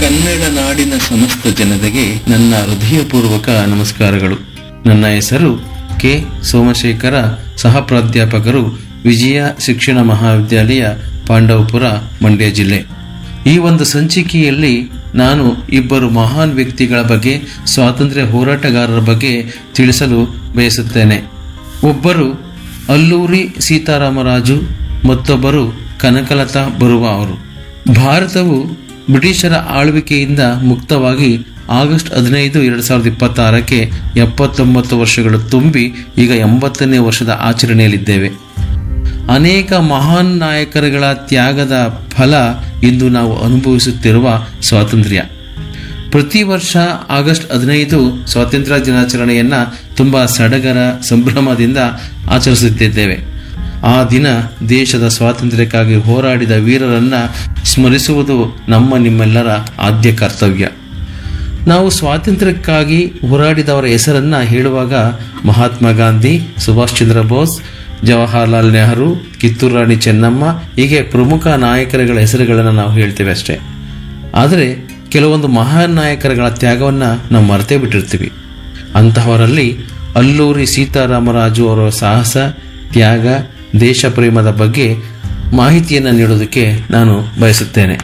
ಕನ್ನಡ ನಾಡಿನ ಸಮಸ್ತ ಜನತೆಗೆ ನನ್ನ ಹೃದಯಪೂರ್ವಕ ನಮಸ್ಕಾರಗಳು ನನ್ನ ಹೆಸರು ಕೆ ಸೋಮಶೇಖರ ಸಹ ಪ್ರಾಧ್ಯಾಪಕರು ವಿಜಯ ಶಿಕ್ಷಣ ಮಹಾವಿದ್ಯಾಲಯ ಪಾಂಡವಪುರ ಮಂಡ್ಯ ಜಿಲ್ಲೆ ಈ ಒಂದು ಸಂಚಿಕೆಯಲ್ಲಿ ನಾನು ಇಬ್ಬರು ಮಹಾನ್ ವ್ಯಕ್ತಿಗಳ ಬಗ್ಗೆ ಸ್ವಾತಂತ್ರ್ಯ ಹೋರಾಟಗಾರರ ಬಗ್ಗೆ ತಿಳಿಸಲು ಬಯಸುತ್ತೇನೆ ಒಬ್ಬರು ಅಲ್ಲೂರಿ ಸೀತಾರಾಮರಾಜು ಮತ್ತೊಬ್ಬರು ಕನಕಲತಾ ಬರುವ ಅವರು ಭಾರತವು ಬ್ರಿಟಿಷರ ಆಳ್ವಿಕೆಯಿಂದ ಮುಕ್ತವಾಗಿ ಆಗಸ್ಟ್ ಹದಿನೈದು ಎರಡು ಸಾವಿರದ ಇಪ್ಪತ್ತಾರಕ್ಕೆ ಎಪ್ಪತ್ತೊಂಬತ್ತು ವರ್ಷಗಳು ತುಂಬಿ ಈಗ ಎಂಬತ್ತನೇ ವರ್ಷದ ಆಚರಣೆಯಲ್ಲಿದ್ದೇವೆ ಅನೇಕ ಮಹಾನ್ ನಾಯಕರುಗಳ ತ್ಯಾಗದ ಫಲ ಇಂದು ನಾವು ಅನುಭವಿಸುತ್ತಿರುವ ಸ್ವಾತಂತ್ರ್ಯ ಪ್ರತಿ ವರ್ಷ ಆಗಸ್ಟ್ ಹದಿನೈದು ಸ್ವಾತಂತ್ರ್ಯ ದಿನಾಚರಣೆಯನ್ನು ತುಂಬ ಸಡಗರ ಸಂಭ್ರಮದಿಂದ ಆಚರಿಸುತ್ತಿದ್ದೇವೆ ಆ ದಿನ ದೇಶದ ಸ್ವಾತಂತ್ರ್ಯಕ್ಕಾಗಿ ಹೋರಾಡಿದ ವೀರರನ್ನ ಸ್ಮರಿಸುವುದು ನಮ್ಮ ನಿಮ್ಮೆಲ್ಲರ ಆದ್ಯ ಕರ್ತವ್ಯ ನಾವು ಸ್ವಾತಂತ್ರ್ಯಕ್ಕಾಗಿ ಹೋರಾಡಿದವರ ಹೆಸರನ್ನ ಹೇಳುವಾಗ ಮಹಾತ್ಮ ಗಾಂಧಿ ಸುಭಾಷ್ ಚಂದ್ರ ಬೋಸ್ ಜವಾಹರ್ಲಾಲ್ ನೆಹರು ಕಿತ್ತೂರು ರಾಣಿ ಚೆನ್ನಮ್ಮ ಹೀಗೆ ಪ್ರಮುಖ ನಾಯಕರುಗಳ ಹೆಸರುಗಳನ್ನು ನಾವು ಹೇಳ್ತೇವೆ ಅಷ್ಟೇ ಆದರೆ ಕೆಲವೊಂದು ಮಹಾನ್ ನಾಯಕರುಗಳ ತ್ಯಾಗವನ್ನು ನಾವು ಮರೆತೇ ಬಿಟ್ಟಿರ್ತೀವಿ ಅಂತಹವರಲ್ಲಿ ಅಲ್ಲೂರಿ ಸೀತಾರಾಮರಾಜು ಅವರ ಸಾಹಸ ತ್ಯಾಗ ದೇಶ ಪ್ರೇಮದ ಬಗ್ಗೆ ಮಾಹಿತಿಯನ್ನು ನೀಡೋದಕ್ಕೆ ನಾನು ಬಯಸುತ್ತೇನೆ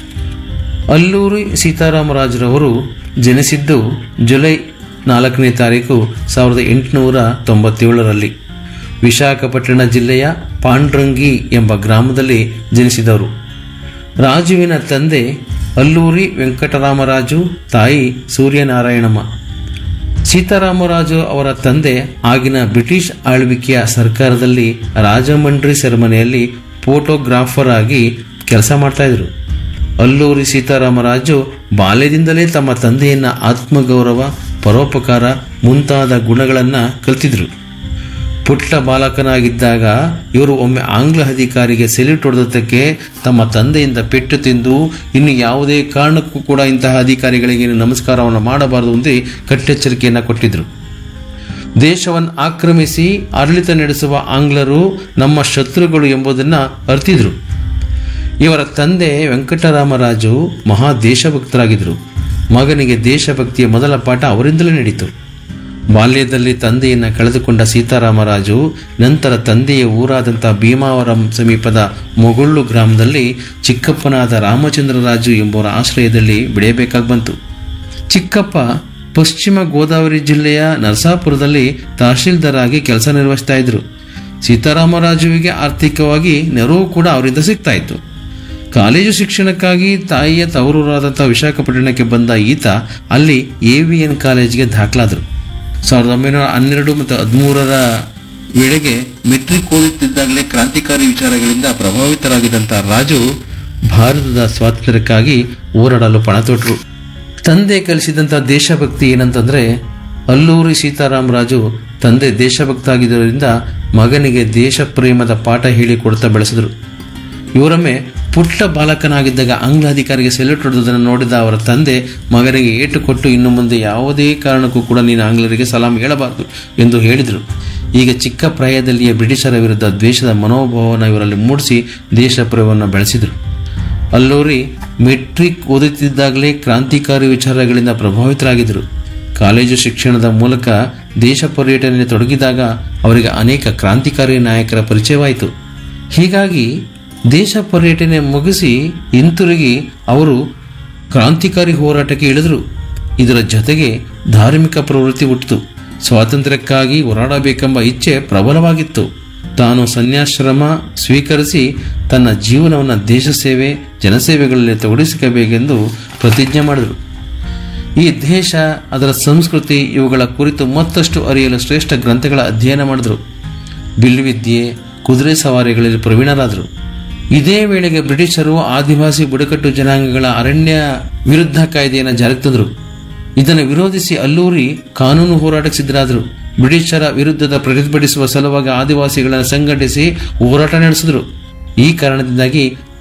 ಅಲ್ಲೂರಿ ಸೀತಾರಾಮರಾಜರವರು ಜನಿಸಿದ್ದು ಜುಲೈ ನಾಲ್ಕನೇ ತಾರೀಕು ಸಾವಿರದ ಎಂಟುನೂರ ತೊಂಬತ್ತೇಳರಲ್ಲಿ ವಿಶಾಖಪಟ್ಟಣ ಜಿಲ್ಲೆಯ ಪಾಂಡ್ರಂಗಿ ಎಂಬ ಗ್ರಾಮದಲ್ಲಿ ಜನಿಸಿದವರು ರಾಜುವಿನ ತಂದೆ ಅಲ್ಲೂರಿ ವೆಂಕಟರಾಮರಾಜು ತಾಯಿ ಸೂರ್ಯನಾರಾಯಣಮ್ಮ ಸೀತಾರಾಮರಾಜು ಅವರ ತಂದೆ ಆಗಿನ ಬ್ರಿಟಿಷ್ ಆಳ್ವಿಕೆಯ ಸರ್ಕಾರದಲ್ಲಿ ರಾಜಮಂಡ್ರಿ ಸೆರೆಮನೆಯಲ್ಲಿ ಫೋಟೋಗ್ರಾಫರ್ ಆಗಿ ಕೆಲಸ ಮಾಡ್ತಾ ಇದ್ರು ಅಲ್ಲೂರಿ ಸೀತಾರಾಮರಾಜು ಬಾಲ್ಯದಿಂದಲೇ ತಮ್ಮ ತಂದೆಯನ್ನ ಆತ್ಮಗೌರವ ಪರೋಪಕಾರ ಮುಂತಾದ ಗುಣಗಳನ್ನು ಕಲ್ತಿದ್ರು ಪುಟ್ಟ ಬಾಲಕನಾಗಿದ್ದಾಗ ಇವರು ಒಮ್ಮೆ ಆಂಗ್ಲ ಅಧಿಕಾರಿಗೆ ಸೆಲ್ಯೂಟ್ ಹೊಡೆದಕ್ಕೆ ತಮ್ಮ ತಂದೆಯಿಂದ ಪೆಟ್ಟು ತಿಂದು ಇನ್ನು ಯಾವುದೇ ಕಾರಣಕ್ಕೂ ಕೂಡ ಇಂತಹ ಅಧಿಕಾರಿಗಳಿಗೆ ನಮಸ್ಕಾರವನ್ನು ಮಾಡಬಾರದು ಎಂದು ಕಟ್ಟೆಚ್ಚರಿಕೆಯನ್ನು ಕೊಟ್ಟಿದ್ರು ದೇಶವನ್ನು ಆಕ್ರಮಿಸಿ ಆಡಳಿತ ನಡೆಸುವ ಆಂಗ್ಲರು ನಮ್ಮ ಶತ್ರುಗಳು ಎಂಬುದನ್ನು ಅರ್ತಿದ್ರು ಇವರ ತಂದೆ ವೆಂಕಟರಾಮರಾಜು ಮಹಾ ದೇಶಭಕ್ತರಾಗಿದ್ದರು ಮಗನಿಗೆ ದೇಶಭಕ್ತಿಯ ಮೊದಲ ಪಾಠ ಅವರಿಂದಲೇ ನಡೀತು ಬಾಲ್ಯದಲ್ಲಿ ತಂದೆಯನ್ನು ಕಳೆದುಕೊಂಡ ಸೀತಾರಾಮರಾಜು ನಂತರ ತಂದೆಯ ಊರಾದಂಥ ಭೀಮಾವರಂ ಸಮೀಪದ ಮೊಗುಳ್ಳು ಗ್ರಾಮದಲ್ಲಿ ಚಿಕ್ಕಪ್ಪನಾದ ರಾಮಚಂದ್ರರಾಜು ಎಂಬುವರ ಆಶ್ರಯದಲ್ಲಿ ಬೆಳೆಯಬೇಕಾಗಿ ಬಂತು ಚಿಕ್ಕಪ್ಪ ಪಶ್ಚಿಮ ಗೋದಾವರಿ ಜಿಲ್ಲೆಯ ನರಸಾಪುರದಲ್ಲಿ ತಹಶೀಲ್ದಾರ್ ಆಗಿ ಕೆಲಸ ನಿರ್ವಹಿಸ್ತಾ ಇದ್ರು ಸೀತಾರಾಮರಾಜುವಿಗೆ ಆರ್ಥಿಕವಾಗಿ ನೆರವು ಕೂಡ ಅವರಿಂದ ಸಿಗ್ತಾ ಇತ್ತು ಕಾಲೇಜು ಶಿಕ್ಷಣಕ್ಕಾಗಿ ತಾಯಿಯ ತವರೂರಾದಂಥ ವಿಶಾಖಪಟ್ಟಣಕ್ಕೆ ಬಂದ ಈತ ಅಲ್ಲಿ ಎ ವಿ ಎನ್ ಕಾಲೇಜಿಗೆ ದಾಖಲಾದರು ಸಾವಿರದ ಒಂಬೈನೂರ ಹನ್ನೆರಡು ಮತ್ತು ಹದಿಮೂರರ ವೇಳೆಗೆ ಮೆಟ್ರಿಕ್ ಓದುತ್ತಿದ್ದಾಗಲೇ ಕ್ರಾಂತಿಕಾರಿ ವಿಚಾರಗಳಿಂದ ಪ್ರಭಾವಿತರಾಗಿದ್ದಂಥ ರಾಜು ಭಾರತದ ಸ್ವಾತಂತ್ರ್ಯಕ್ಕಾಗಿ ಹೋರಾಡಲು ಪಣ ತೊಟ್ಟರು ತಂದೆ ಕಲಿಸಿದಂಥ ದೇಶಭಕ್ತಿ ಏನಂತಂದ್ರೆ ಅಲ್ಲೂರಿ ಸೀತಾರಾಮರಾಜು ತಂದೆ ದೇಶಭಕ್ತ ಆಗಿದ್ದರಿಂದ ಮಗನಿಗೆ ದೇಶ ಪ್ರೇಮದ ಪಾಠ ಹೇಳಿಕೊಡ್ತಾ ಬೆಳೆಸಿದ್ರು ಇವರೊಮ್ಮೆ ಪುಟ್ಟ ಬಾಲಕನಾಗಿದ್ದಾಗ ಆಂಗ್ಲ ಅಧಿಕಾರಿಗೆ ಸೆಲ್ಯೂಟ್ ಹೊಡೆದನ್ನು ನೋಡಿದ ಅವರ ತಂದೆ ಮಗನಿಗೆ ಏಟು ಕೊಟ್ಟು ಇನ್ನು ಮುಂದೆ ಯಾವುದೇ ಕಾರಣಕ್ಕೂ ಕೂಡ ನೀನು ಆಂಗ್ಲರಿಗೆ ಸಲಾಂ ಹೇಳಬಾರದು ಎಂದು ಹೇಳಿದರು ಈಗ ಚಿಕ್ಕ ಪ್ರಾಯದಲ್ಲಿಯೇ ಬ್ರಿಟಿಷರ ವಿರುದ್ಧ ದ್ವೇಷದ ಮನೋಭಾವನ ಇವರಲ್ಲಿ ಮೂಡಿಸಿ ದೇಶ ಪ್ರೇಮವನ್ನು ಬೆಳೆಸಿದರು ಅಲ್ಲೂರಿ ಮೆಟ್ರಿಕ್ ಓದುತ್ತಿದ್ದಾಗಲೇ ಕ್ರಾಂತಿಕಾರಿ ವಿಚಾರಗಳಿಂದ ಪ್ರಭಾವಿತರಾಗಿದ್ದರು ಕಾಲೇಜು ಶಿಕ್ಷಣದ ಮೂಲಕ ದೇಶ ಪರ್ಯಟನೆಯಲ್ಲಿ ತೊಡಗಿದಾಗ ಅವರಿಗೆ ಅನೇಕ ಕ್ರಾಂತಿಕಾರಿ ನಾಯಕರ ಪರಿಚಯವಾಯಿತು ಹೀಗಾಗಿ ದೇಶ ಪರ್ಯಟನೆ ಮುಗಿಸಿ ಹಿಂತಿರುಗಿ ಅವರು ಕ್ರಾಂತಿಕಾರಿ ಹೋರಾಟಕ್ಕೆ ಇಳಿದರು ಇದರ ಜೊತೆಗೆ ಧಾರ್ಮಿಕ ಪ್ರವೃತ್ತಿ ಹುಟ್ಟಿತು ಸ್ವಾತಂತ್ರ್ಯಕ್ಕಾಗಿ ಹೋರಾಡಬೇಕೆಂಬ ಇಚ್ಛೆ ಪ್ರಬಲವಾಗಿತ್ತು ತಾನು ಸನ್ಯಾಶ್ರಮ ಸ್ವೀಕರಿಸಿ ತನ್ನ ಜೀವನವನ್ನು ದೇಶ ಸೇವೆ ಜನಸೇವೆಗಳಲ್ಲಿ ತೊಡಗಿಸಿಕಬೇಕೆಂದು ಪ್ರತಿಜ್ಞೆ ಮಾಡಿದರು ಈ ದೇಶ ಅದರ ಸಂಸ್ಕೃತಿ ಇವುಗಳ ಕುರಿತು ಮತ್ತಷ್ಟು ಅರಿಯಲು ಶ್ರೇಷ್ಠ ಗ್ರಂಥಗಳ ಅಧ್ಯಯನ ಮಾಡಿದರು ಬಿಲ್ವಿದ್ಯೆ ಕುದುರೆ ಸವಾರಿಗಳಲ್ಲಿ ಪ್ರವೀಣರಾದರು ಇದೇ ವೇಳೆಗೆ ಬ್ರಿಟಿಷರು ಆದಿವಾಸಿ ಬುಡಕಟ್ಟು ಜನಾಂಗಗಳ ಅರಣ್ಯ ವಿರುದ್ಧ ಕಾಯ್ದೆಯನ್ನು ಜಾರಿಗೆ ತಂದರು ಇದನ್ನು ವಿರೋಧಿಸಿ ಅಲ್ಲೂರಿ ಕಾನೂನು ಹೋರಾಟಕ್ಕೆ ಸಿದ್ಧರಾದರು ಬ್ರಿಟಿಷರ ವಿರುದ್ಧದ ಪ್ರತಿಭಟಿಸುವ ಸಲುವಾಗಿ ಆದಿವಾಸಿಗಳನ್ನು ಸಂಘಟಿಸಿ ಹೋರಾಟ ನಡೆಸಿದರು ಈ ಕಾರಣದಿಂದಾಗಿ